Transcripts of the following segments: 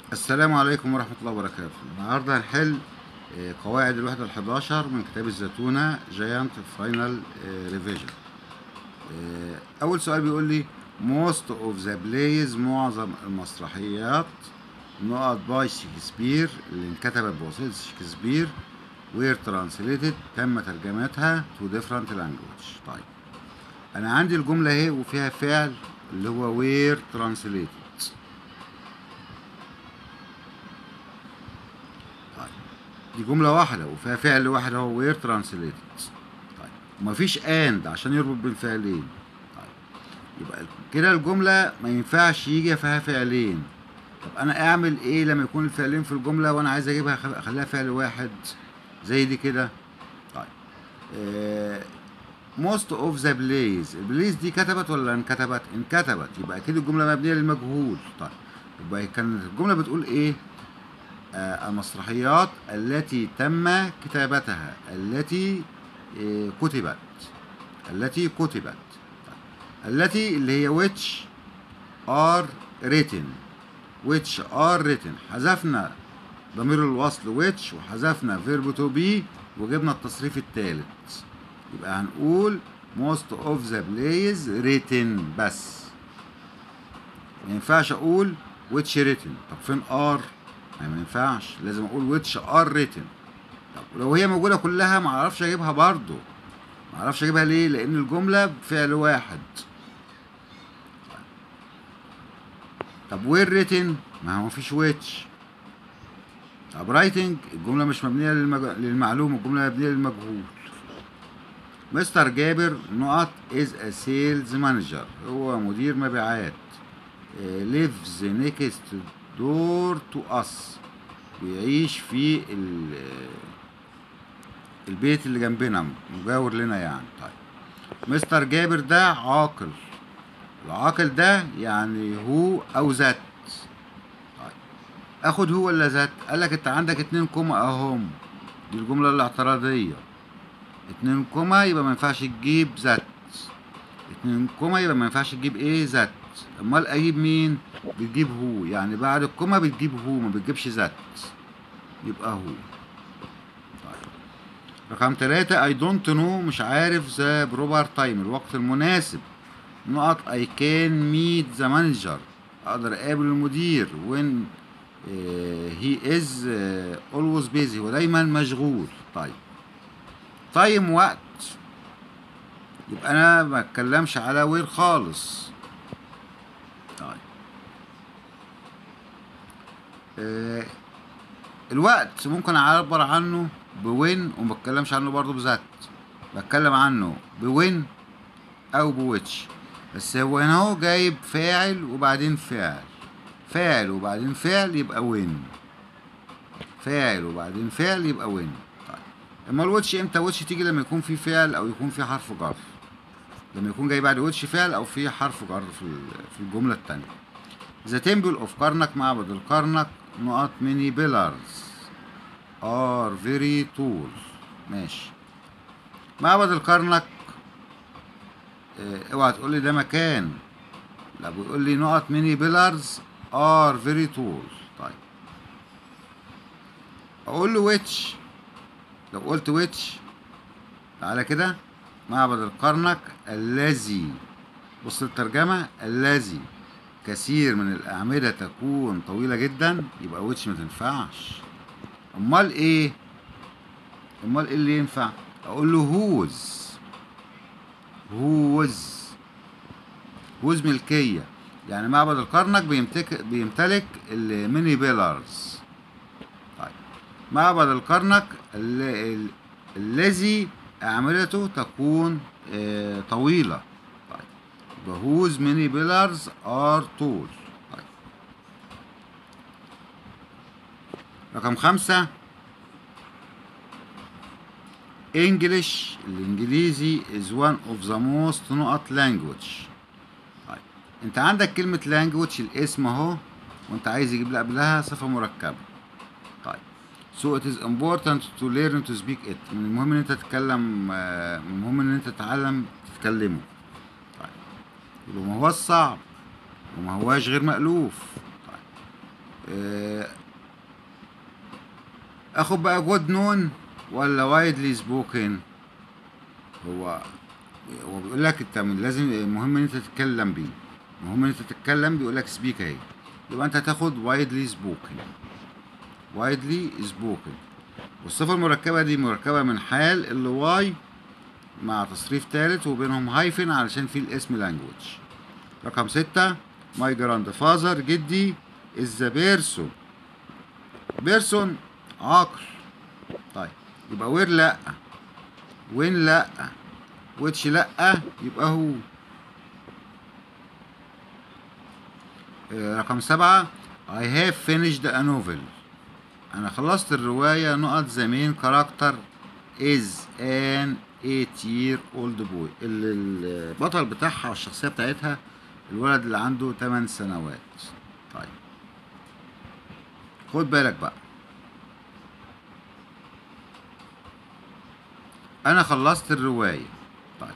السلام عليكم ورحمة الله وبركاته النهاردة هنحل آه، قواعد الوحدة الحداشر من كتاب الزتونة جاينت فاينل ريفيجن أول سؤال بيقول لي most of the plays معظم المسرحيات نقط باي شكسبير اللي انكتبت بواسطة شكسبير were translated تم ترجمتها to different language طيب أنا عندي الجملة اهي وفيها فعل اللي هو were translated دي جملة واحدة وفيها فعل واحد هو وير ترانسليتد طيب ومفيش اند عشان يربط بين فعلين طيب يبقى كده الجملة ما ينفعش يجي فيها فعلين طب انا اعمل ايه لما يكون الفعلين في الجملة وانا عايز اجيبها أخ- اخليها فعل واحد زي دي كده طيب آه most of the plays البليز دي كتبت ولا انكتبت انكتبت يبقى اكيد الجملة مبنية للمجهول طيب يبقى كانت الجملة بتقول ايه آه، المسرحيات التي تم كتابتها التي آه، كتبت التي كتبت التي اللي هي which are written which are written حذفنا ضمير الوصل which وحذفنا verb to be وجبنا التصريف الثالث يبقى هنقول most of the plays written بس ما ينفعش اقول which written طب فين are ما ما ينفعش لازم اقول which are written طب لو هي موجوده كلها ما اعرفش اجيبها برضو ما اعرفش اجيبها ليه لان الجمله بفعل واحد طب where written ما هو مفيش which طب writing الجمله مش مبنيه للمج... للمعلوم الجمله مبنيه للمجهول مستر جابر نقط is a sales manager هو مدير مبيعات آه، lives next door to us بيعيش في ال- البيت اللي جنبنا مجاور لنا يعني طيب مستر جابر ده عاقل العاقل ده يعني هو او ذات طيب اخد هو ولا ذات قال لك انت عندك اتنين كوما اهم دي الجمله الاعتراضيه اتنين كوما يبقى ما ينفعش تجيب ذات اتنين كوما يبقى ما ينفعش تجيب ايه ذات امال اجيب مين بتجيب هو يعني بعد الكوما بتجيب هو ما بتجيبش ذات يبقى هو طيب رقم ثلاثة I don't know مش عارف ذا بروبر تايم الوقت المناسب نقط I can meet the manager اقدر اقابل المدير when آه، he is آه، always busy هو دايما مشغول طيب تايم وقت يبقى انا ما اتكلمش على وير خالص طيب آه، الوقت ممكن اعبر عنه بوين وما بتكلمش عنه برضه بذات بتكلم عنه بوين او بويتش بس هو هنا هو جايب فاعل وبعدين فعل فاعل وبعدين فعل يبقى وين فاعل وبعدين فعل يبقى وين طيب اما الويتش امتى ويتش تيجي لما يكون في فعل او يكون في حرف جر لما يكون جاي بعد ويتش فعل او في حرف جر في ال- في الجمله الثانيه ذا تمبل اوف كارنك معبد الكرنك نقط ميني بيلارز ار فيري تول ماشي معبد الكرنك اه، اوعى تقول لي ده مكان لا بيقول لي نقط ميني بيلارز ار فيري تول طيب اقول له ويتش لو قلت ويتش تعالى كده معبد الكرنك الذي بص الترجمة الذي كثير من الأعمدة تكون طويلة جدا يبقى ويتش ما تنفعش أمال إيه؟ أمال إيه اللي ينفع؟ أقول له هوز هوز هوز ملكية يعني معبد الكرنك بيمتلك بيمتلك الميني بيلارز طيب معبد الكرنك ال- ال- الذي أعمدته تكون آه، طويلة طيب يبقى whose many pillars are tall طيب رقم خمسة English الإنجليزي is one of the most نقط language طيب أنت عندك كلمة language الاسم أهو وأنت عايز يجيب لك قبلها صفة مركبة طيب so it is important to learn to speak it من المهم ان انت تتكلم آه، من المهم ان انت تتعلم تتكلمه طيب يبقى ما هو الصعب وما هواش غير مألوف طيب آه، اخد بقى جود نون ولا وايدلي سبوكن هو هو بيقول لك انت من لازم مهم ان انت تتكلم بيه مهم ان انت تتكلم بيقول لك سبيك اهي يبقى انت هتاخد وايدلي سبوكن وايدلي سبوكن والصفة المركبة دي مركبة من حال اللي واي مع تصريف تالت وبينهم هايفن علشان في الاسم لانجوج رقم ستة ماي جراند فازر جدي از ذا بيرسون بيرسون عاقل طيب يبقى وير لا وين لا ويتش لا يبقى هو آه، رقم سبعة I have finished a novel أنا خلصت الرواية نقط the main character is an 8 year old boy ال- البطل بتاعها والشخصية بتاعتها الولد اللي عنده 8 سنوات طيب خد بالك بقى أنا خلصت الرواية طيب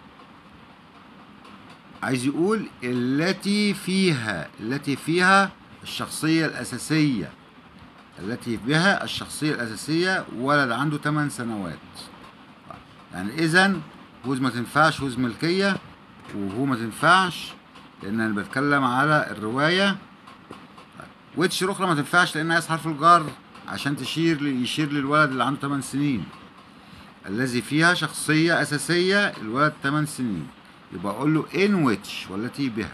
عايز يقول التي فيها التي فيها الشخصية الأساسية التي بها الشخصية الأساسية ولد عنده 8 سنوات يعني إذا هوز ما تنفعش هوز ملكية وهو ما تنفعش لأن أنا بتكلم على الرواية ويتش الأخرى ما تنفعش لأن عايز حرف الجر عشان تشير ل- يشير للولد اللي عنده 8 سنين الذي فيها شخصية أساسية الولد 8 سنين يبقى أقول له in which والتي بها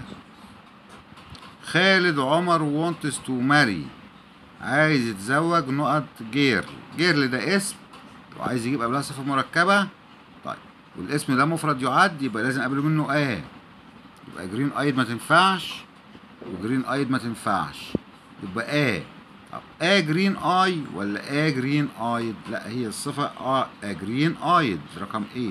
خالد عمر wants to marry عايز يتزوج نقط جيرل جيرل ده اسم وعايز يجيب قبلها صفة مركبة طيب والاسم ده مفرد يعد يبقى لازم قبل منه اه يبقى جرين ايد ما تنفعش وجرين ايد ما تنفعش يبقى اه طب اه جرين اي ولا اه جرين ايد لا هي الصفة اه جرين ايد رقم ايه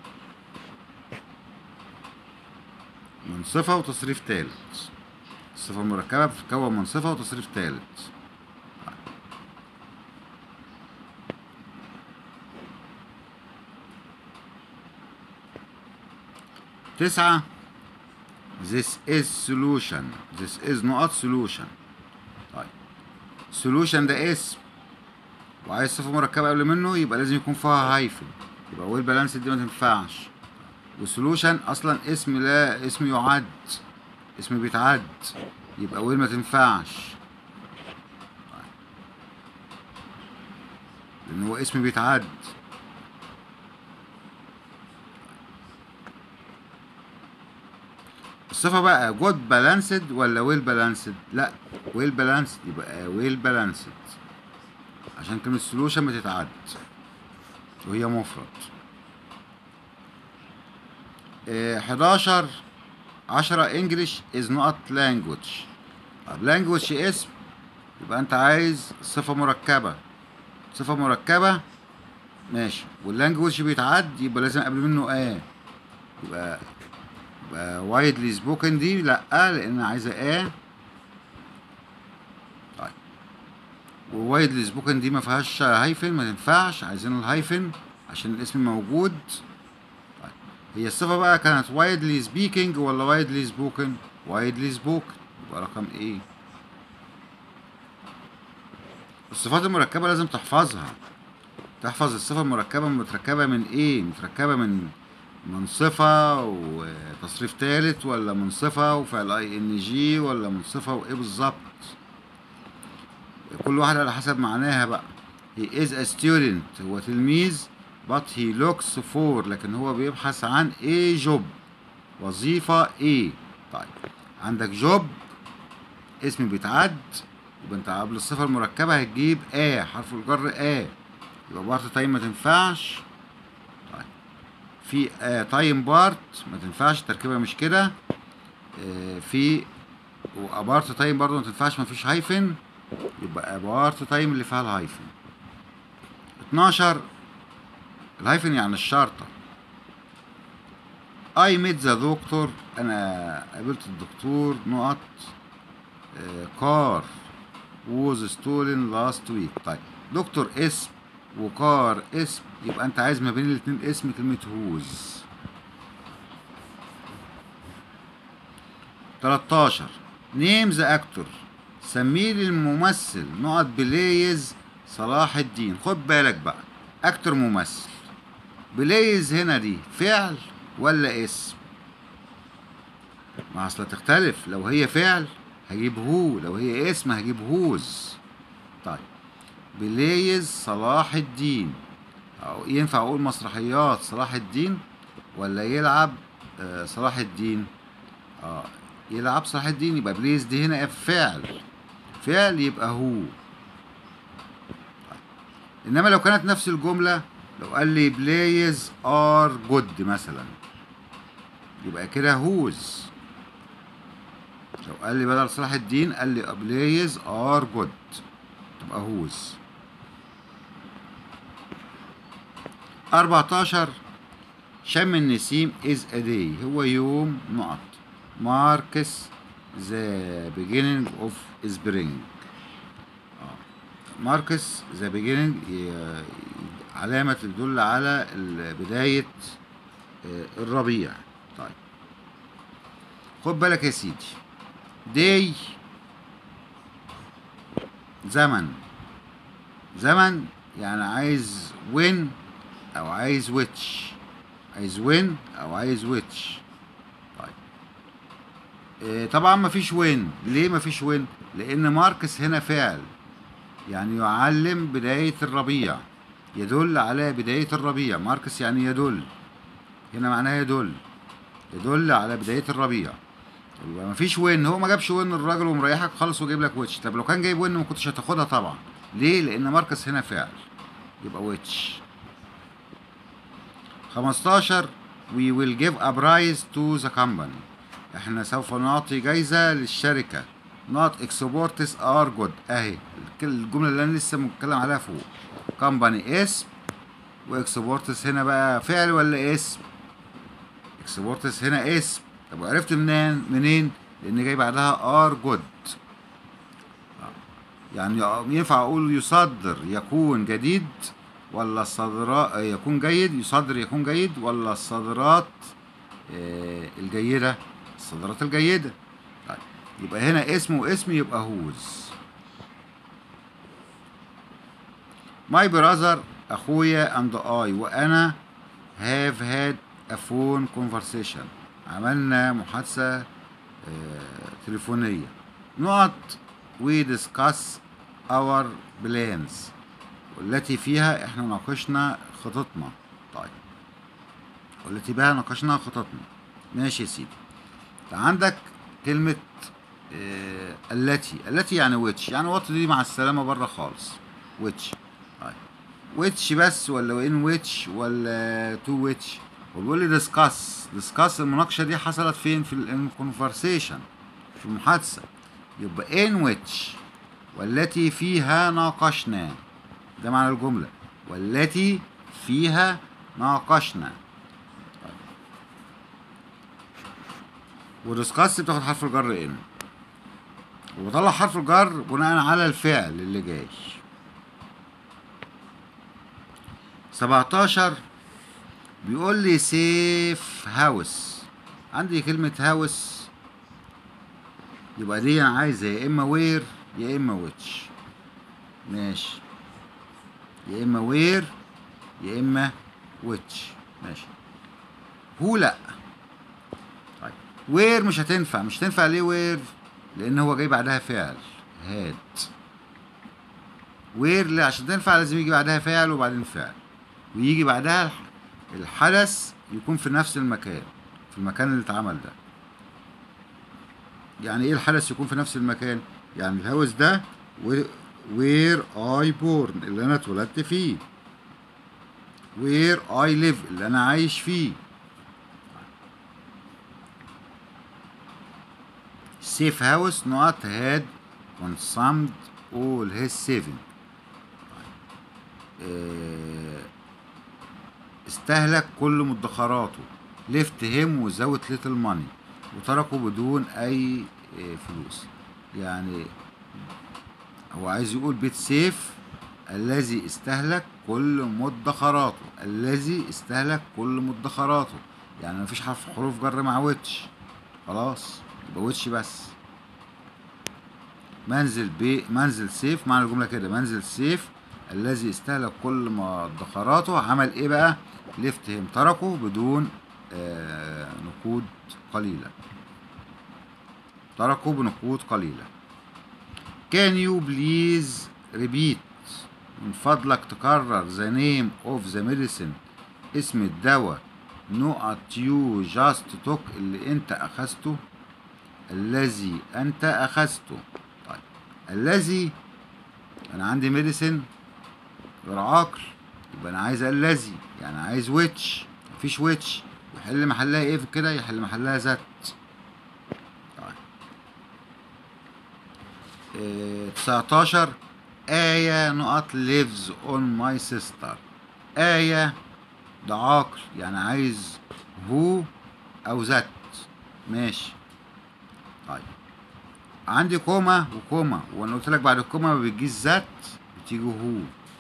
من صفة وتصريف تالت الصفة المركبة بتتكون من صفة وتصريف تالت تسعة This is solution This is نقط solution طيب solution ده اسم وعايز صفة مركبة قبل منه يبقى لازم يكون فيها هايفن يبقى ويل بالانس دي ما تنفعش وسولوشن اصلا اسم لا اسم يعد اسم بيتعد يبقى ويل ما تنفعش طيب. لان هو اسم بيتعد الصفة بقى جود بالانسد ولا ويل بالانسد لا ويل بالانسد يبقى ويل بالانسد عشان كلمة سولوشن بتتعد وهي مفرد آه، 11 10 انجلش از نوت لانجوج طب لانجوج اسم يبقى انت عايز صفة مركبة صفة مركبة ماشي واللانجوج بيتعد يبقى لازم قبل منه اه يبقى يبقى وايدلي سبوكن دي لا لان عايزه اه طيب ووايدلي سبوكن دي ما فيهاش هايفن ما تنفعش عايزين الهايفن عشان الاسم موجود طيب هي الصفة بقى كانت وايدلي سبيكينج ولا وايدلي سبوكن وايدلي سبوكن يبقى رقم ايه الصفات المركبة لازم تحفظها تحفظ الصفة المركبة متركبة من ايه متركبة من من صفة وتصريف تالت ولا من صفة وفعل اي ان جي ولا من صفة وايه بالظبط كل واحد على حسب معناها بقى he is a student هو تلميذ but he looks for لكن هو بيبحث عن ايه جوب وظيفة ايه طيب عندك جوب اسم بيتعد يبقى انت قبل الصفة المركبة هتجيب اه حرف الجر اه يبقى بارت تايم ما تنفعش طيب في آه تايم بارت ما تنفعش التركيبة مش كده آه في وابارت تايم برضو ما تنفعش ما فيش هايفن يبقى ابارت تايم اللي فيها الهايفن 12 الهايفن يعني الشرطة I met the doctor أنا قابلت الدكتور نقط كار was stolen last week طيب دكتور اسم وكار اسم يبقى أنت عايز ما بين الاتنين اسم كلمة whose 13 name the actor سميه لي الممثل نقط بليز صلاح الدين خد بالك بقى اكتر ممثل بليز هنا دي فعل ولا اسم ما اصل تختلف لو هي فعل هجيب هو لو هي اسم هجيب هوز طيب بليز صلاح الدين أو ينفع اقول مسرحيات صلاح الدين ولا يلعب آه، صلاح الدين اه يلعب صلاح الدين يبقى بليز دي هنا فعل فعل يبقى هو انما لو كانت نفس الجمله لو قال لي بلايز ار جود مثلا يبقى كده هوز لو قال لي بدل صلاح الدين قال لي بلايز ار جود تبقى هوز 14 شم النسيم از ا داي هو يوم نقط ماركس ذا beginning اوف spring ماركس ذا beginning ي- علامة تدل على ال- بداية آه، الربيع طيب خد بالك يا سيدي داي زمن زمن يعني عايز وين او عايز ويتش عايز وين او عايز ويتش طيب آه، طبعا مفيش وين ليه مفيش وين لان ماركس هنا فعل يعني يعلم بداية الربيع يدل على بداية الربيع ماركس يعني يدل هنا معناه يدل يدل على بداية الربيع يبقى مفيش وين هو ما جابش وين الراجل ومريحك خالص وجايب لك ويتش طب لو كان جايب وين ما كنتش هتاخدها طبعا ليه لان ماركس هنا فعل يبقى ويتش 15 we will give a prize to the company احنا سوف نعطي جايزة للشركة not exporters are good اهي الك- الجملة اللي انا لسه متكلم عليها فوق company اسم واكسبورتس هنا بقى فعل ولا اسم اكسبورتس هنا اسم طب وعرفت منين منين لان جاي بعدها ار جود يعني ينفع اقول يصدر يكون جديد ولا الصادرات يكون جيد يصدر يكون جيد ولا الصادرات آه، الجيدة الصادرات الجيدة طيب يبقى هنا اسم واسم يبقى هوز ماي براذر اخويا اند اي وانا هاف هاد ا فون كونفرسيشن عملنا محادثة آه، تليفونية نقط وي ديسكاس اور بلانز والتي فيها احنا ناقشنا خططنا طيب والتي بها ناقشنا خططنا ماشي يا سيدي عندك كلمة آه التي التي يعني ويتش يعني وات دي مع السلامة بره خالص ويتش طيب ويتش بس ولا وين ويتش ولا تو ويتش وبيقول لي ديسكاس ديسكاس المناقشة دي حصلت فين في الكونفرسيشن في المحادثة يبقى ان ويتش والتي فيها ناقشنا ده معنى الجملة والتي فيها ناقشنا وديسكاس بتاخد حرف الجر ان وبطلع حرف الجر بناء على الفعل اللي جاي 17 بيقول لي سيف هاوس عندي كلمة هاوس يبقى دي انا عايز يا اما وير يا اما ويتش ماشي يا اما وير يا اما ويتش ماشي هو لا طيب وير مش هتنفع مش هتنفع ليه وير لان هو جاي بعدها فعل هاد وير لا عشان تنفع لازم يجي بعدها فعل وبعدين فعل ويجي بعدها الح- الحدث يكون في نفس المكان في المكان اللي اتعمل ده يعني ايه الحدث يكون في نفس المكان يعني الهوس ده وير اي بورن اللي انا اتولدت فيه وير اي ليف اللي انا عايش فيه سيف هاوس نوت هاد consumed all his saving آه، استهلك كل مدخراته ليفت هيم وزوت ليتل ماني وتركه بدون اي آه، فلوس يعني هو عايز يقول بيت سيف الذي استهلك كل مدخراته الذي استهلك كل مدخراته يعني مفيش حرف حروف جر مع ويتش خلاص يبقى ويتش بس منزل بي منزل سيف معنى الجملة كده منزل سيف الذي استهلك كل مدخراته عمل ايه بقى ليفت هيم تركه بدون آه نقود قليلة تركه بنقود قليلة Can you please repeat من فضلك تكرر the name of the medicine اسم الدواء نقط you just took اللي انت اخذته الذي انت اخذته طيب الذي انا عندي ميديسن غير عقل يبقى انا عايز الذي يعني عايز ويتش مفيش ويتش يحل محلها ايه في كده يحل محلها ذات طيب إيه 19 آية نقط lives on my sister آية ده عاقل يعني عايز هو أو ذات ماشي طيب عندي كوما وكوما وانا قلت لك بعد الكوما ما بتجيش ذات بتيجي هو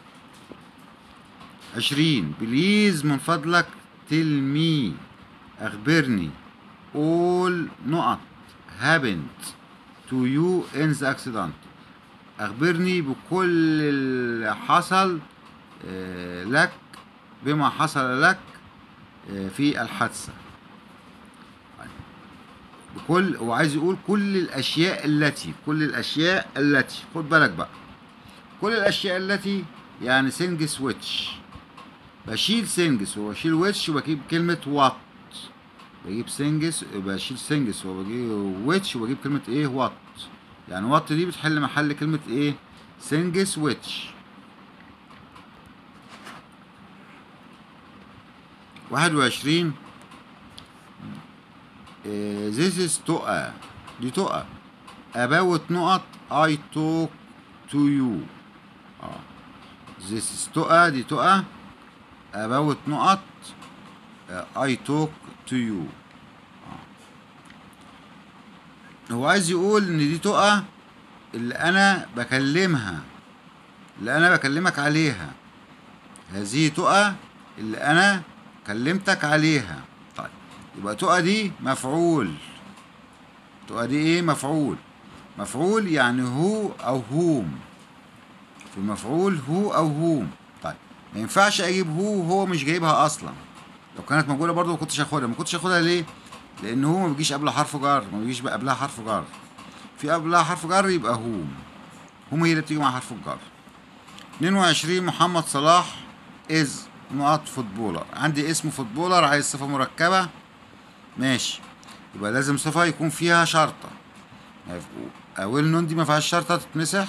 عشرين بليز من فضلك تل مي اخبرني all نقط happened to you in the accident اخبرني بكل اللي حصل آه، لك بما حصل لك آه، في الحادثة بكل وعايز يقول كل الاشياء التي كل الاشياء التي خد بالك بقى كل الاشياء التي يعني سنجس ويتش بشيل سنجس وبشيل ويتش وبجيب كلمة وات بجيب سنجس بشيل سنجس وبجيب ويتش وبجيب كلمة ايه وات يعني وات دي بتحل محل كلمة ايه سنجس ويتش واحد وعشرين إيه، this is تقى دي تقى about نقط I talk to you اه this is تقى دي تقى about نقط آه، I talk to you آه. هو عايز يقول ان دي تقى اللي انا بكلمها اللي انا بكلمك عليها هذه تقى اللي انا كلمتك عليها طيب يبقى تقى دي مفعول تقى دي ايه مفعول مفعول يعني هو او هوم في المفعول هو او هوم طيب ما ينفعش اجيب هو وهو مش جايبها اصلا لو كانت موجوده برضو ما كنتش هاخدها ما كنتش هاخدها ليه لان هو ما بيجيش قبلها حرف جر ما بيجيش بقى قبلها حرف جر في قبلها حرف جر يبقى هوم هوم هي اللي بتيجي مع حرف الجر 22 محمد صلاح از نقط فوتبولر عندي اسم فوتبولر عايز صفة مركبة ماشي يبقى لازم صفة يكون فيها شرطة أول نون دي ما فيهاش شرطة تتمسح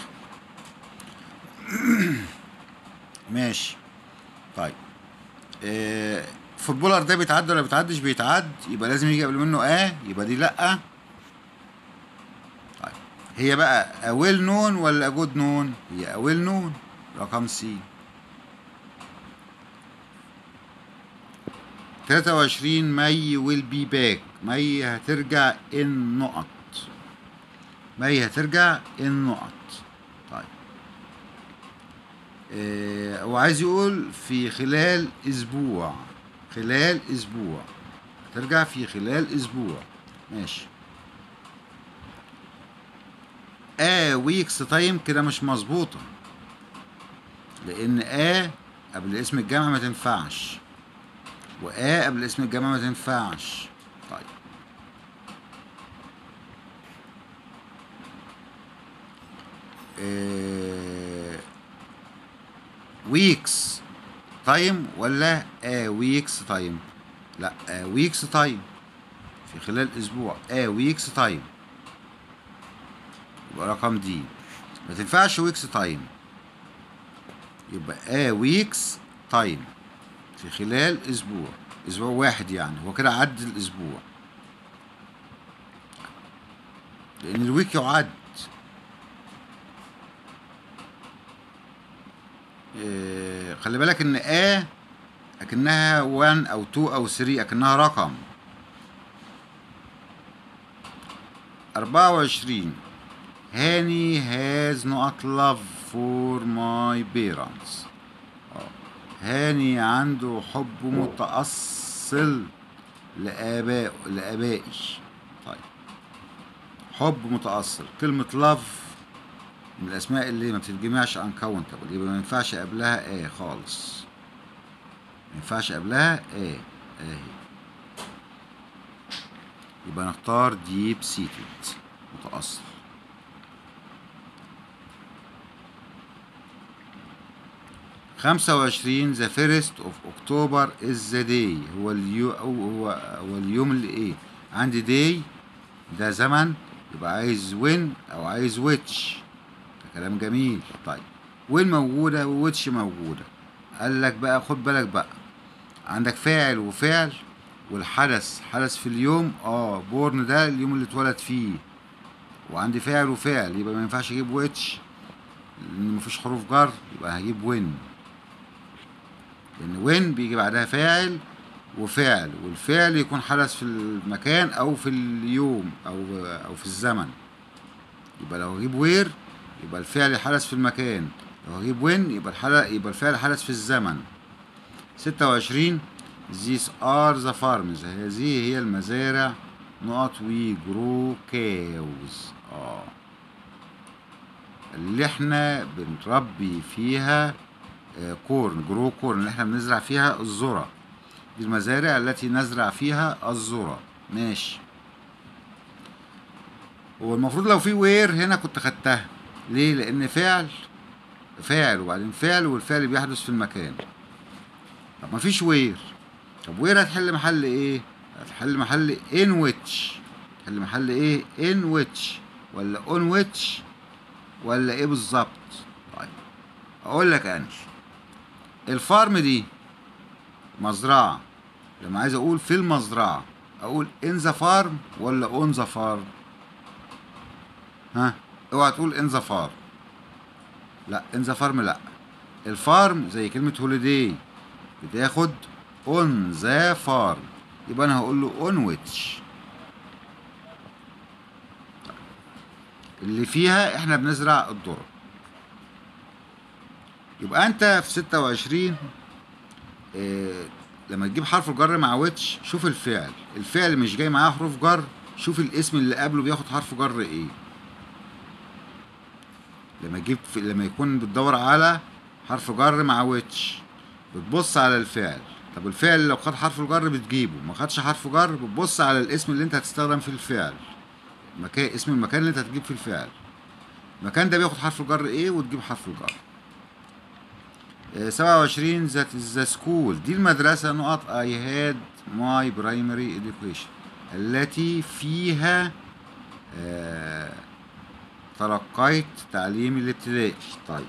ماشي طيب آه فوتبولر ده بيتعد ولا بيتعدش بيتعد يبقى لازم يجي قبل منه اه يبقى دي لأ طيب هي بقى أويل نون ولا جود نون هي أويل نون رقم سي 23 مي ويل بي باك مي هترجع ان نقط مي هترجع ان نقط طيب آه هو عايز يقول في خلال اسبوع خلال اسبوع هترجع في خلال اسبوع ماشي اه ويكس تايم كده مش مظبوطه لان اه قبل اسم الجامعه ما تنفعش وآ قبل اسم الجامعة ما تنفعش طيب إيه ويكس تايم ولا آ ويكس تايم لا آ ويكس تايم في خلال اسبوع آ ويكس تايم يبقى رقم دي ما تنفعش ويكس تايم يبقى آ ويكس تايم في خلال اسبوع اسبوع واحد يعني هو كده عد الاسبوع لان الويك يعد إيه خلي بالك ان ا اكنها 1 او 2 او 3 اكنها رقم 24 هاني هاز نقط لاف فور ماي بيرنتس هاني عنده حب متأصل لآباء لآبائي طيب حب متأصل كلمة لاف من الاسماء اللي ما بتتجمعش uncountable يبقى ما ينفعش قبلها ايه خالص ما ينفعش قبلها ايه اهي يبقى نختار ديب سيتد متأصل خمسة وعشرين ذا فيرست اوف اكتوبر از ذا داي هو اليو أو هو هو اليوم اللي ايه عندي داي ده زمن يبقى عايز وين او عايز ويتش ده كلام جميل طيب وين موجودة وويتش موجودة قال لك بقى خد بالك بقى عندك فاعل وفعل والحدث حدث في اليوم اه بورن ده اليوم اللي اتولد فيه وعندي فاعل وفعل يبقى ما ينفعش اجيب ويتش لان مفيش حروف جر يبقى هجيب وين لان وين بيجي بعدها فاعل وفعل والفعل يكون حدث في المكان او في اليوم او او في الزمن يبقى لو هجيب وير يبقى الفعل حدث في المكان لو هجيب وين يبقى الحلقة يبقى الفعل حدث في الزمن ستة وعشرين These are the farms هذه هي المزارع نقط we grow cows اه اللي احنا بنربي فيها آه، كورن جرو كورن اللي احنا بنزرع فيها الذرة دي المزارع التي نزرع فيها الذرة ماشي هو المفروض لو في وير هنا كنت خدتها ليه لان فعل فاعل وبعدين فعل والفعل بيحدث في المكان طب ما فيش وير طب وير هتحل محل ايه هتحل محل ان ويتش تحل محل ايه ان ويتش ولا اون ويتش ولا ايه بالظبط طيب اقول لك انا الفارم دي مزرعة لما عايز اقول في المزرعة اقول ان ذا فارم ولا اون ذا فارم ها اوعى تقول ان ذا فارم لا ان ذا فارم لا الفارم زي كلمة هوليداي بتاخد اون ذا فارم يبقى انا هقول له اون ويتش اللي فيها احنا بنزرع الذرة يبقى انت في ستة وعشرين اه لما تجيب حرف الجر مع ويتش شوف الفعل الفعل مش جاي معاه حروف جر شوف الاسم اللي قبله بياخد حرف جر ايه لما تجيب في لما يكون بتدور على حرف جر مع ويتش بتبص على الفعل طب الفعل لو خد حرف الجر بتجيبه ما خدش حرف جر بتبص على الاسم اللي انت هتستخدم في الفعل مكان اسم المكان اللي انت هتجيب فيه الفعل المكان ده بياخد حرف الجر ايه وتجيب حرف الجر سبعة وعشرين ذات ذا سكول دي المدرسة نقط I had my primary education التي فيها آه تلقيت تعليمي الابتدائي طيب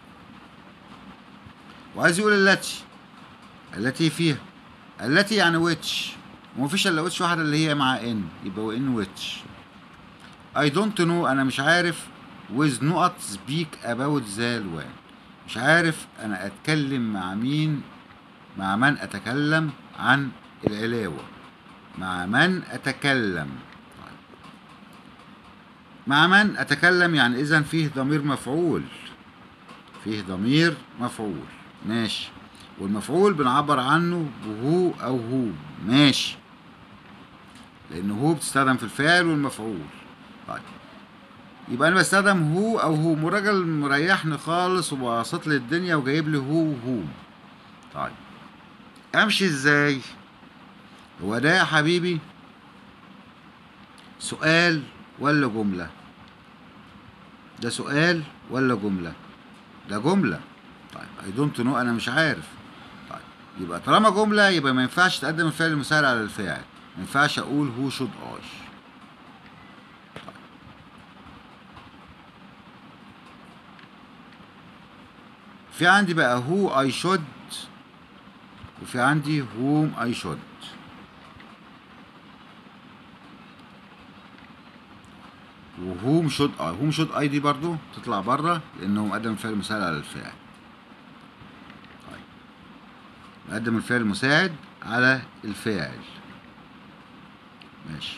وعايز يقول التي التي فيها التي يعني ويتش ومفيش الا ويتش واحدة اللي هي مع ان يبقى ان ويتش I don't know انا مش عارف with نقط speak about the الوان مش عارف انا اتكلم مع مين مع من اتكلم عن العلاوة مع من اتكلم طيب. مع من اتكلم يعني اذا فيه ضمير مفعول فيه ضمير مفعول ماشي والمفعول بنعبر عنه بهو او هو ماشي لان هو بتستخدم في الفعل والمفعول طيب يبقى انا بستخدم هو او هو الراجل مريحني خالص وبسط لي الدنيا وجايب لي هو وهو طيب امشي ازاي هو ده يا حبيبي سؤال ولا جملة ده سؤال ولا جملة ده جملة طيب اي دونت نو انا مش عارف طيب يبقى طالما جملة يبقى ما ينفعش تقدم الفعل المساعد على الفاعل ما ينفعش اقول هو شود اي في عندي بقى هو اي شود وفي عندي whom اي شود وهوم شود اي هوم شود اي دي برضو تطلع بره لانه مقدم الفعل المساعد على الفاعل طيب مقدم الفعل المساعد على الفاعل ماشي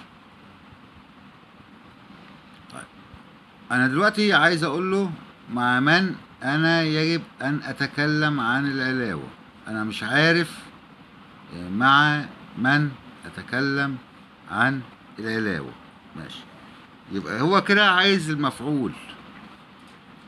طيب انا دلوقتي عايز اقول له مع من انا يجب ان اتكلم عن العلاوة انا مش عارف مع من اتكلم عن العلاوة ماشي يبقى هو كده عايز المفعول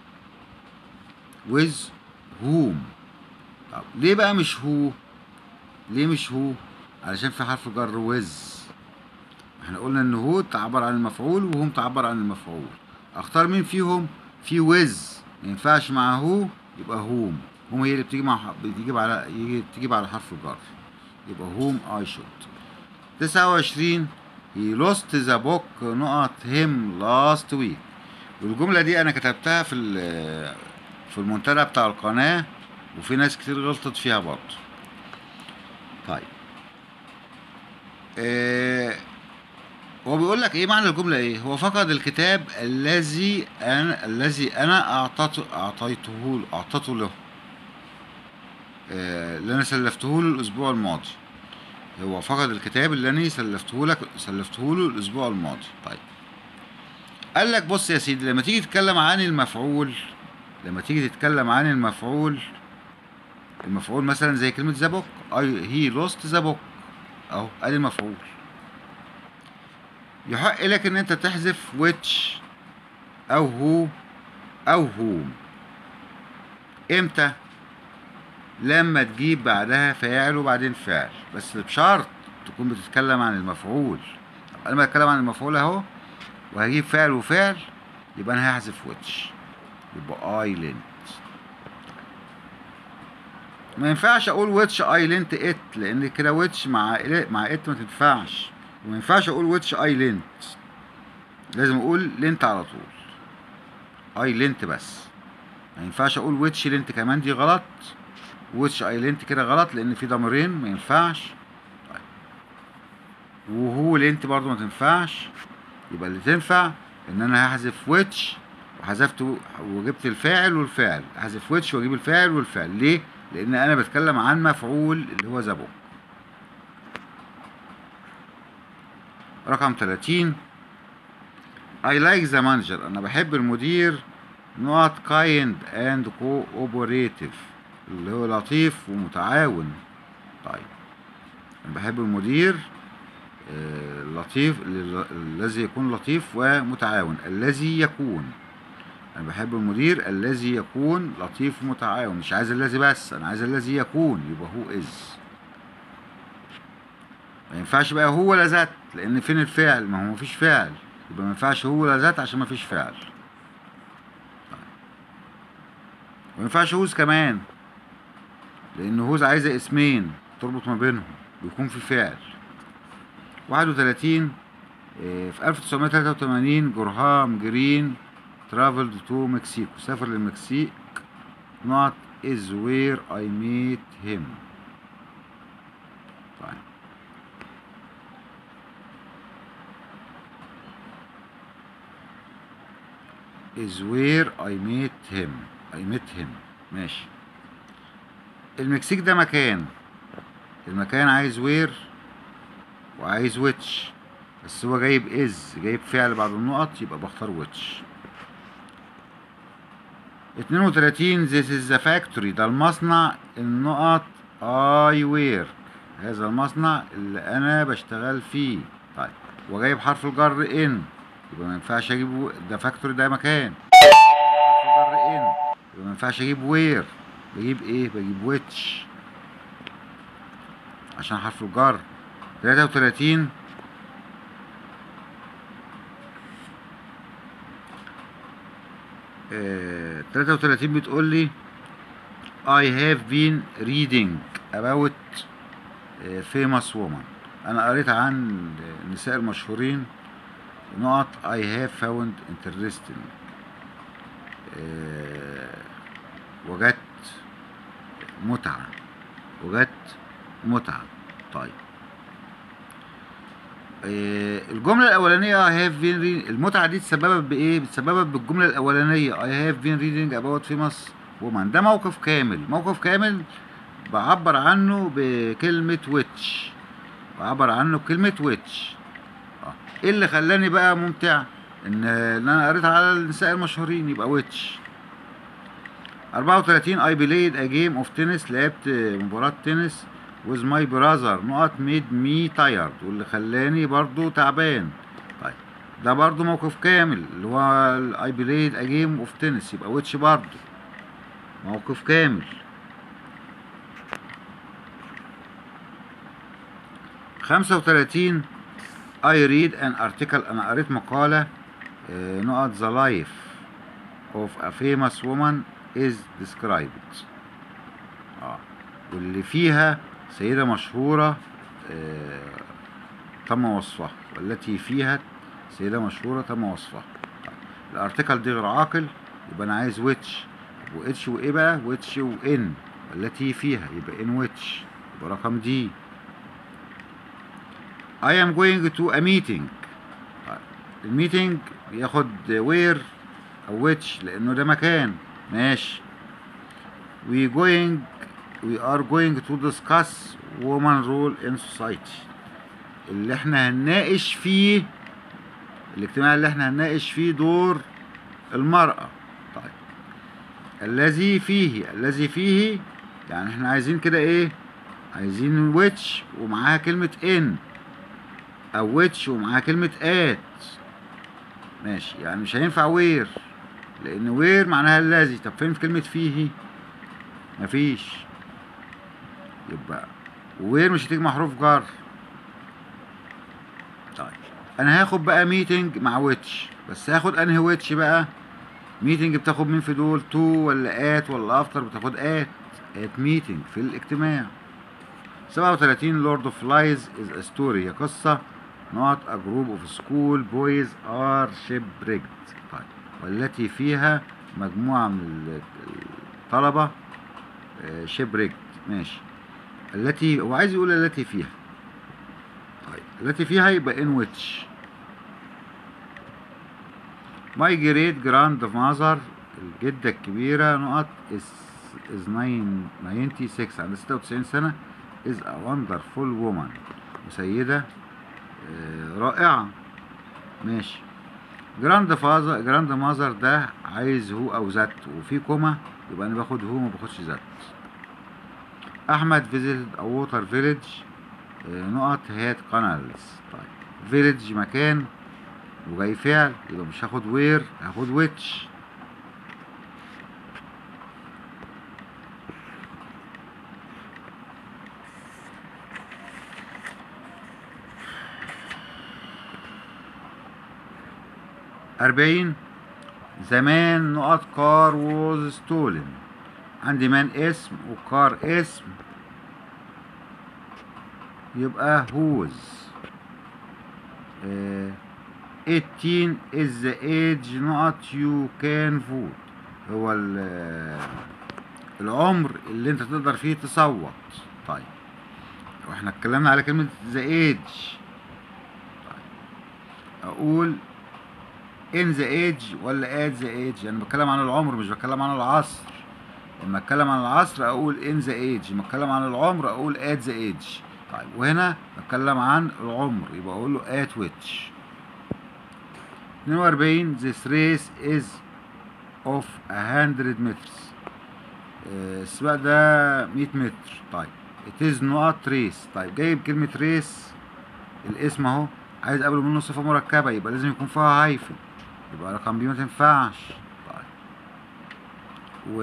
with whom طب ليه بقى مش هو ليه مش هو علشان في حرف جر with احنا قلنا ان هو تعبر عن المفعول وهم تعبر عن المفعول اختار مين فيهم في with ما ينفعش مع هو يبقى هوم هوم هي اللي بتيجي مع بتيجي على يجي تجيب على حرف الجر يبقى هوم اي شوت 29 he lost the book نقط him last week والجملة دي أنا كتبتها في ال- في المنتدى بتاع القناة وفي ناس كتير غلطت فيها برضه طيب آه هو بيقول لك ايه معنى الجملة ايه هو فقد الكتاب الذي انا الذي انا اعطته اعطيته اعطته له آه، اللي انا سلفته له الاسبوع الماضي هو فقد الكتاب اللي انا سلفته لك سلفته له الاسبوع الماضي طيب قال لك بص يا سيدي لما تيجي تتكلم عن المفعول لما تيجي تتكلم عن المفعول المفعول مثلا زي كلمة ذا بوك اي هي لوست ذا بوك اهو ادي المفعول يحق لك ان انت تحذف which او هو او whom امتى لما تجيب بعدها فاعل وبعدين فعل بس بشرط تكون بتتكلم عن المفعول طب انا بتكلم عن المفعول اهو وهجيب فعل وفعل يبقى انا هحذف which يبقى I lent ما ينفعش اقول which I lent it لان كده which مع مع it ما تنفعش وما ينفعش اقول which I lent لازم اقول lent على طول I lent بس ما ينفعش اقول which lent كمان دي غلط which I lent كده غلط لان في ضميرين ما ينفعش طيب. وهو lent برضو ما تنفعش يبقى اللي تنفع ان انا هحذف which وحذفت وجبت الفاعل والفعل احذف which واجيب الفاعل والفعل ليه لان انا بتكلم عن مفعول اللي هو ذا رقم 30 I like the manager أنا بحب المدير not kind and cooperative اللي هو لطيف ومتعاون طيب أنا بحب المدير آه، لطيف ال- الذي يكون لطيف ومتعاون الذي يكون أنا بحب المدير الذي يكون لطيف ومتعاون مش عايز الذي بس أنا عايز الذي يكون يبقى هو is ما ينفعش بقى هو ولا ذات لان فين الفعل ما هو مفيش فعل يبقى ما ينفعش هو ولا ذات عشان مفيش فعل وما ينفعش هوز كمان لان هوز عايزه اسمين تربط ما بينهم بيكون في فعل 31 آه، في 1983 جورهام جرين ترافلد تو مكسيكو سافر للمكسيك not is where I meet him طيب is where I met him I met him ماشي المكسيك ده مكان المكان عايز وير وعايز ويتش بس هو جايب از جايب فعل بعد النقط يبقى بختار ويتش 32 this is the factory ده المصنع النقط I work هذا المصنع اللي انا بشتغل فيه طيب وجايب حرف الجر ان يبقى ما ينفعش اجيب و- ده فاكتوري ده مكان حرف الجر ان يبقى ما ينفعش اجيب وير بجيب ايه بجيب ويتش عشان حرف الجر 33 آه 33 بتقول لي I have been reading about آه، famous woman أنا قريت عن النساء المشهورين نقط I have found interesting آه، وجدت متعة وجدت متعة طيب آه، الجملة الأولانية I have been reading المتعة دي تسببت بإيه؟ بتسببت بالجملة الأولانية I have been reading about famous woman ده موقف كامل موقف كامل بعبر عنه بكلمة which بعبر عنه بكلمة which آه. ايه اللي خلاني بقى ممتع ان ان انا قريت على النساء المشهورين يبقى ويتش 34 I played a game of tennis لعبت مباراة تنس with my brother نقط made me tired واللي خلاني برضو تعبان طيب ده برضو موقف كامل اللي هو ال- I played a game of tennis يبقى which برضو موقف كامل خمسة وتلاتين I read an article أنا قريت مقالة آه، نقط the life of a famous woman is described آه. واللي فيها سيدة مشهورة آه، تم وصفها والتي فيها سيدة مشهورة تم وصفها طيب. الارتكل دي غير عاقل يبقى انا عايز ويتش واتش وايه بقى ويتش وان والتي فيها يبقى ان ويتش يبقى رقم دي I am going to a meeting طيب. الميتنج بياخد وير او ويتش لانه ده مكان ماشي we going we are going to discuss woman role in society اللي احنا هنناقش فيه الاجتماع اللي احنا هنناقش فيه دور المرأة طيب الذي فيه الذي فيه يعني احنا عايزين كده ايه عايزين ويتش ومعاها كلمة ان او ويتش ومعاها كلمة ات ماشي يعني مش هينفع وير لان وير معناها الذي طب فين في كلمة فيه مفيش يبقى وير مش هتيجي مع حروف جر طيب انا هاخد بقى ميتنج مع ويتش بس هاخد انهي ويتش بقى ميتنج بتاخد مين في دول تو ولا ات ولا افتر بتاخد ات ات ميتنج في الاجتماع 37 لورد اوف لايز از ا ستوري هي قصه not a group of school boys are shipwrecked طيب والتي فيها مجموعة من الطلبة shipwrecked ماشي التي هو عايز يقول التي فيها طيب التي فيها يبقى in which my great grandmother الجدة الكبيرة نقط is is 96 عندها 96 سنة is a wonderful woman وسيدة آه، رائعة ماشي جراند فازر جراند مازر ده عايز هو او ذات وفي كوما يبقى انا باخد هو ما باخدش ذات احمد فيزيت او ووتر فيليج نقط هات قنالز طيب فيليج مكان وجاي فعل يبقى مش هاخد وير هاخد ويتش أربعين زمان نقط كار ووز ستولن عندي مان اسم وكار اسم يبقى هوز اه 18 is the age نقط you can vote هو ال- العمر اللي انت تقدر فيه تصوت طيب واحنا اتكلمنا على كلمة the age طيب اقول in the age ولا at the age يعني بتكلم عن العمر مش بتكلم عن العصر لما اتكلم عن العصر اقول in the age لما اتكلم عن العمر اقول at the age طيب وهنا بتكلم عن العمر يبقى اقول له at which 42 this race is of 100 meters آه، السباق ده 100 متر طيب it is not race طيب جايب كلمة race الاسم اهو عايز قبل منه صفة مركبة يبقى لازم يكون فيها هايفن يبقى رقم بي ما تنفعش طيب و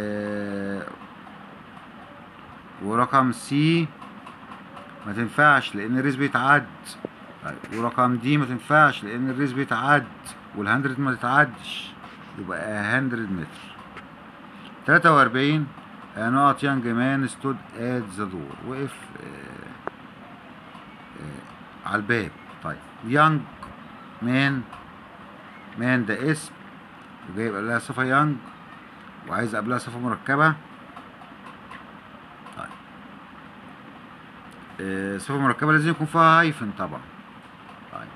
ورقم سي ما تنفعش لان الريس بيتعد طيب ورقم دي ما تنفعش لان الريس بيتعد والهندرد ما تتعدش يبقى 100 متر 43 آه، نقط يانج مان ستود ات ذا دور وقف آه، آه، على الباب طيب يانج مان مان ده اسم وجايب قبلها صفة يانج وعايز قبلها صفة مركبة طيب آه، صفة مركبة لازم يكون فيها هايفن طبعا طيب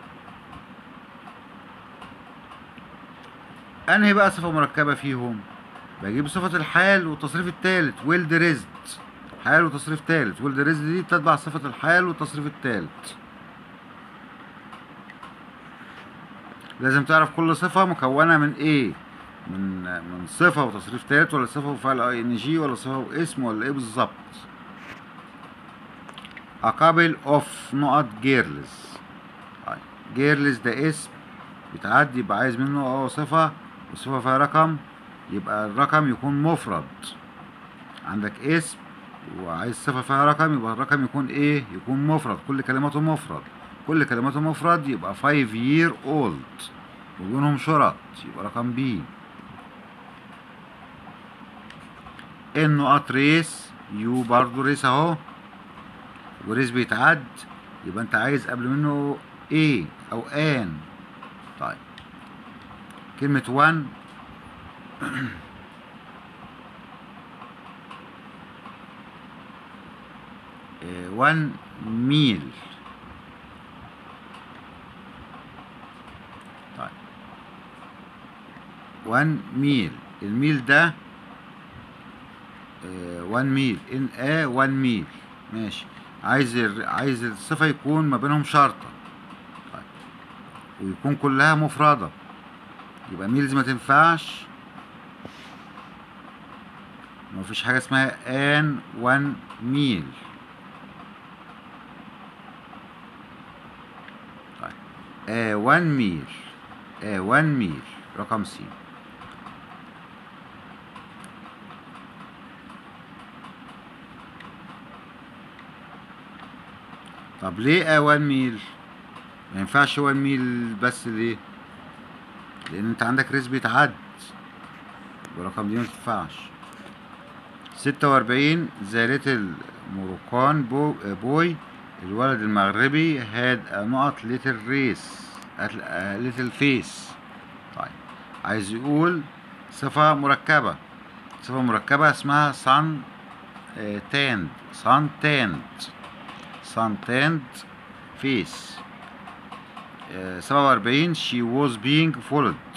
انهي بقى صفة مركبة فيهم بجيب صفة الحال والتصريف التالت ويل دريزد حال وتصريف تالت ويل دريزد دي تتبع صفة الحال والتصريف التالت لازم تعرف كل صفة مكونة من ايه من من صفة وتصريف تالت ولا صفة وفعل اي ان جي ولا صفة واسم ولا ايه بالظبط A couple of نقط جيرلز جيرلز ده اسم بيتعدي يبقى عايز منه اه صفة والصفة فيها رقم يبقى الرقم يكون مفرد عندك اسم وعايز صفة فيها رقم يبقى الرقم يكون ايه يكون مفرد كل كلماته مفرد كل كلماته مفرد يبقى 5 year old وبينهم شرط يبقى رقم بي النقط ريس يو برضو ريس اهو وريس بيتعد يبقى انت عايز قبل منه ايه او ان طيب كلمة وان وان ميل طيب وان ميل الميل ده وان ميل ان ا وان ميل ماشي عايز ال- عايز الصفة يكون ما بينهم شرطة طيب ويكون كلها مفردة يبقى ميلز ما تنفعش ما فيش حاجة اسمها ان وان ميل طيب آه وان ميل آه وان ميل رقم سي طب ليه آه وان ميل ما ينفعش وان ميل بس ليه لان انت عندك ريس بيتعد الرقم دي ما تنفعش ستة وأربعين ذا ليتل موروكان بو بوي الولد المغربي هاد نقط ليتل ريس ليتل فيس طيب عايز يقول صفة مركبة صفة مركبة اسمها سان تاند سان تاند سان تاند فيس سبعة وأربعين she was being followed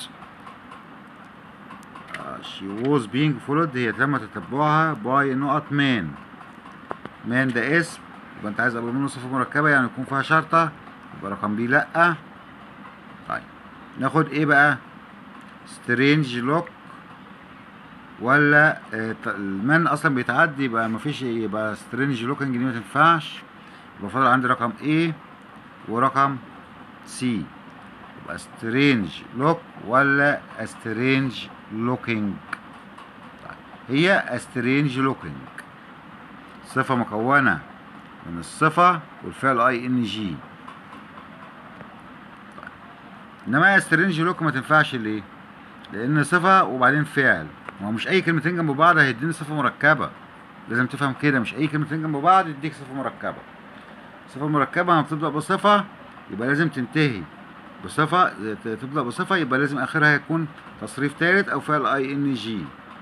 آه، she was being followed هي تم تتبعها by نقط man man ده اسم يبقى انت عايز قبل منه صفة مركبة يعني يكون فيها شرطة يبقى رقم بي لأ طيب ناخد ايه بقى strange look ولا آه، ط- المان اصلا بيتعدي يبقى مفيش يبقى strange looking دي ما تنفعش يبقى فاضل عندي رقم A ورقم C يبقى strange look ولا strange looking طيب. هي strange looking صفة مكونة من الصفة والفعل اي ان جي انما strange look ما تنفعش ليه؟ لان صفة وبعدين فعل ما هو مش اي كلمتين جنب بعض هيديني صفة مركبة لازم تفهم كده مش اي كلمتين جنب بعض يديك صفة مركبة صفة مركبة لما بتبدأ بصفة يبقى لازم تنتهي بصفة ت- تبدأ بصفة يبقى لازم آخرها يكون تصريف تالت أو فعل أي إن جي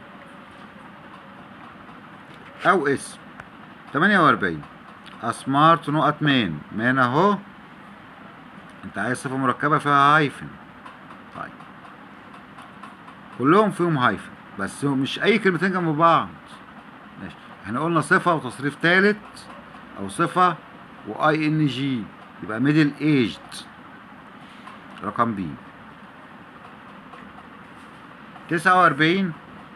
أو اسم تمانية وأربعين أسمارت نقط مان مان أهو أنت عايز صفة مركبة فيها هايفن طيب كلهم فيهم هايفن بس هو مش أي كلمتين جنب بعض ماشي احنا قلنا صفة وتصريف تالت أو صفة واي ان جي يبقى ميدل ايجد رقم بي تسعة وأربعين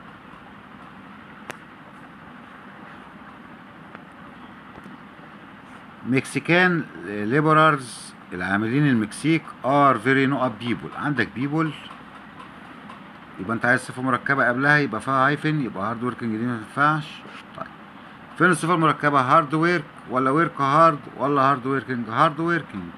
مكسيكان ليبرالز العاملين المكسيك ار فيري نقط بيبول عندك بيبول يبقى انت عايز صفة مركبة قبلها يبقى فيها هايفن يبقى هارد وركينج دي ما تنفعش طيب فين الصفة المركبة هارد ويرك ولا ويرك هارد ولا هارد ويركينج هارد ويركينج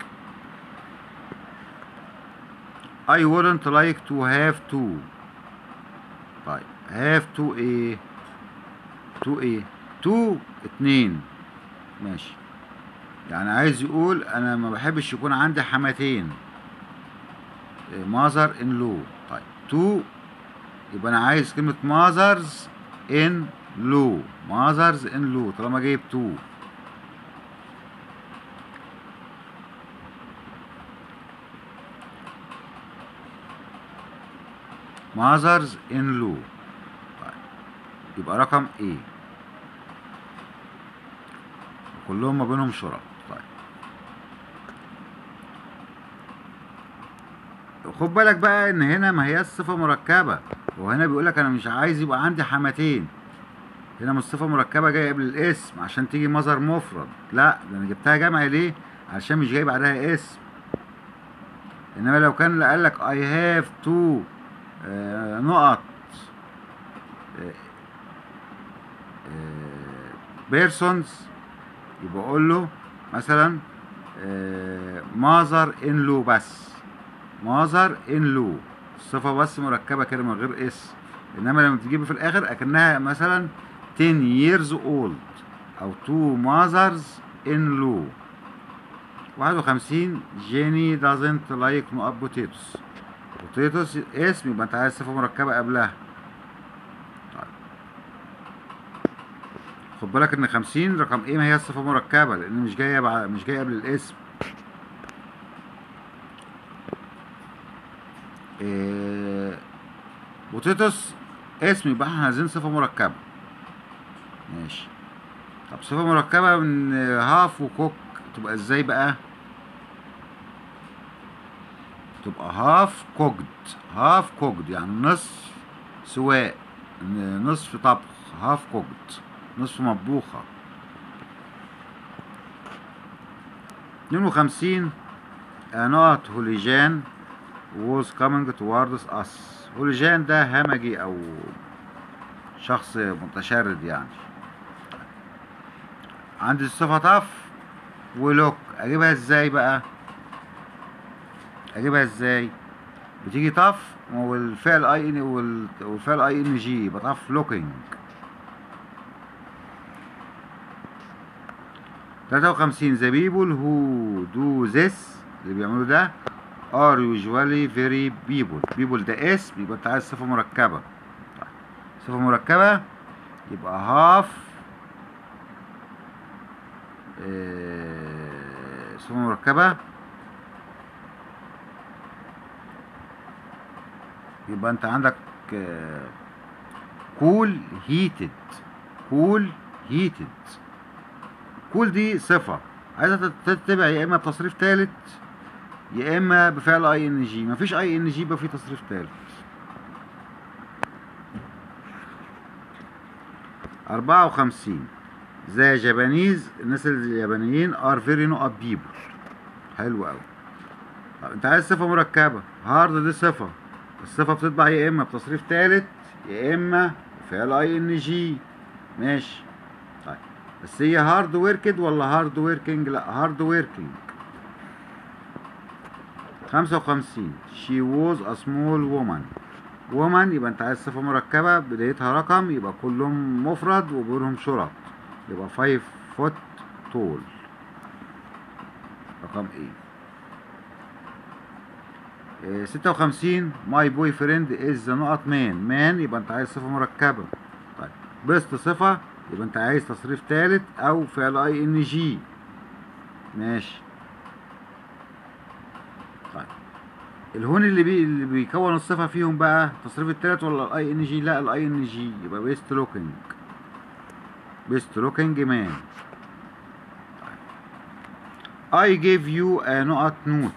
I wouldn't like to have to طيب have to ايه to ايه to اتنين ماشي يعني عايز يقول انا ما بحبش يكون عندي حماتين ماذر ان لو طيب تو يبقى انا عايز كلمة ماذرز ان لو ماذرز ان لو طالما جايب تو ماذرز ان لو طيب يبقى رقم ايه كلهم ما بينهم شرط طيب خد بالك بقى ان هنا ما هي صفة مركبة وهنا بيقول لك انا مش عايز يبقى عندي حماتين هنا مش صفة مركبة جاية قبل الاسم عشان تيجي مظهر مفرد لا ده انا جبتها جمع ليه عشان مش جاي بعدها اسم انما لو كان قال لك I have to آه، نقط بيرسونز يبقى اقول له مثلا ماذر ان لو بس ماذر ان لو الصفة بس مركبة كده من غير اس انما لما تجيبه في الاخر اكنها مثلا 10 years old او two mothers in law 51 جيني doesn't like نقط potatoes potatoes اسم يبقى انت عايز صفة مركبة قبلها طيب خد بالك ان 50 رقم ايه ما هي الصفة مركبة لان مش جاية بع... مش جاية قبل الاسم إيه... بوتيتوس اسم يبقى احنا عايزين صفة مركبة ماشي طب صفة مركبة من هاف وكوك تبقى ازاي بقى تبقى هاف كوكد هاف كوكد يعني نصف سواء نصف طبخ هاف كوكد نصف مطبوخة اتنين وخمسين نقط هوليجان was coming towards us هوليجان ده همجي او شخص متشرد يعني عندي الصفة طف ولوك اجيبها ازاي بقى اجيبها ازاي بتيجي طف والفعل اي ان والفعل اي ان جي يبقى طف لوكينج 53 the people who do this اللي بيعملوا ده are usually very people people ده اسم يبقى انت عايز صفة مركبة صفة مركبة يبقى half آه، صفة مركبة يبقى انت عندك كول هيتد كول هيتد كول دي صفة عايزة تتبع يا اما بتصريف تالت يا اما بفعل اي ان جي مفيش اي ان جي يبقى في تصريف تالت أربعة وخمسين ذا جابانيز الناس اليابانيين ار فيري نقط بيبل حلو قوي طب انت عايز صفة مركبة هارد دي صفة الصفة بتطبع يا اما بتصريف تالت يا اما فعل اي ان جي ماشي طيب بس هي هارد وركد ولا هارد وركينج لا هارد وركينج خمسة وخمسين she was a small woman woman يبقى انت عايز صفة مركبة بدايتها رقم يبقى كلهم مفرد وبينهم شرط يبقى 5 foot tall رقم ايه ستة وخمسين ماي بوي فريند از ذا نقط مان مان يبقى انت عايز صفة مركبة طيب بست صفة يبقى انت عايز تصريف تالت او فعل اي ان جي ماشي طيب الهون اللي بي اللي بيكون الصفة فيهم بقى التصريف التالت ولا الاي ان جي لا الاي ان جي يبقى بيست لوكينج بيست لوكينج مان I gave you a نقط نوت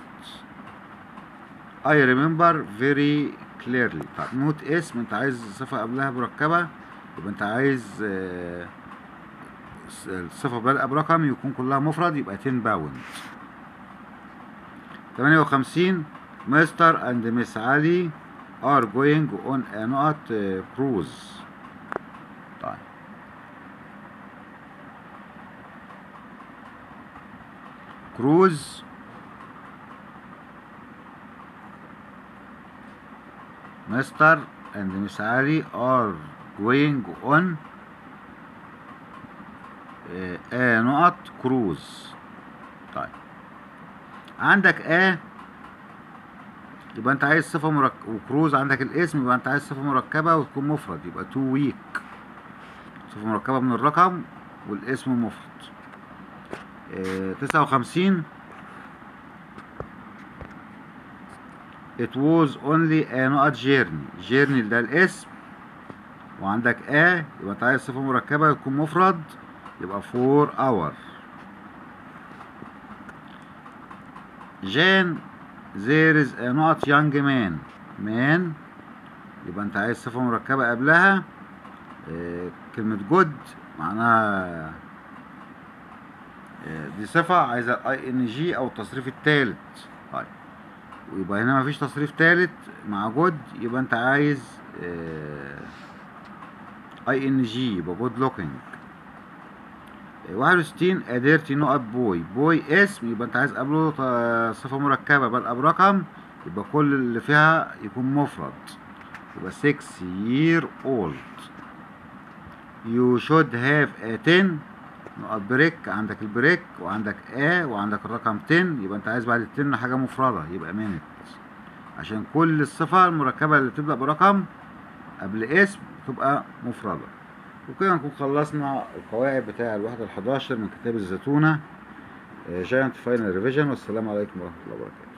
I remember very clearly طب نوت اسم انت عايز صفة قبلها مركبة يبقى انت عايز آه، الصفة بادئة برقم يكون كلها مفرد يبقى 10 باوند 58 مستر اند مس علي are going on a نقط cruise طيب كروز مستر and مس علي are going on آه، آه نقط كروز طيب عندك آه يبقى انت عايز صفة مركبة وكروز عندك الاسم يبقى انت عايز صفة مركبة وتكون مفرد يبقى تو ويك صفة مركبة من الرقم والاسم مفرد تسعة وخمسين It was only a نقط journey journey ده الاسم وعندك a يبقى انت عايز صفة مركبة تكون مفرد يبقى four hour جان there is a نقط young man man يبقى انت عايز صفة مركبة قبلها آه، كلمة جود معناها آه، دي صفة عايزة اي ان جي او التصريف التالت طيب ويبقى هنا مفيش تصريف تالت مع جود يبقى انت عايز اي ان جي يبقى جود لوكينج 61 اديرتي نقط بوي بوي اسم يبقى انت عايز قبله ط- صفة مركبة بل برقم يبقى كل اللي فيها يكون مفرد يبقى 6 year old you should have a 10 نقط بريك عندك البريك وعندك A وعندك الرقم 10 يبقى انت عايز بعد ال 10 حاجة مفردة يبقى minute عشان كل الصفة المركبة اللي بتبدأ برقم قبل اسم تبقى مفردة وكده نكون خلصنا القواعد بتاع الوحدة الحداشر من كتاب الزتونة جاينت فاينل ريفيجن والسلام عليكم ورحمة الله وبركاته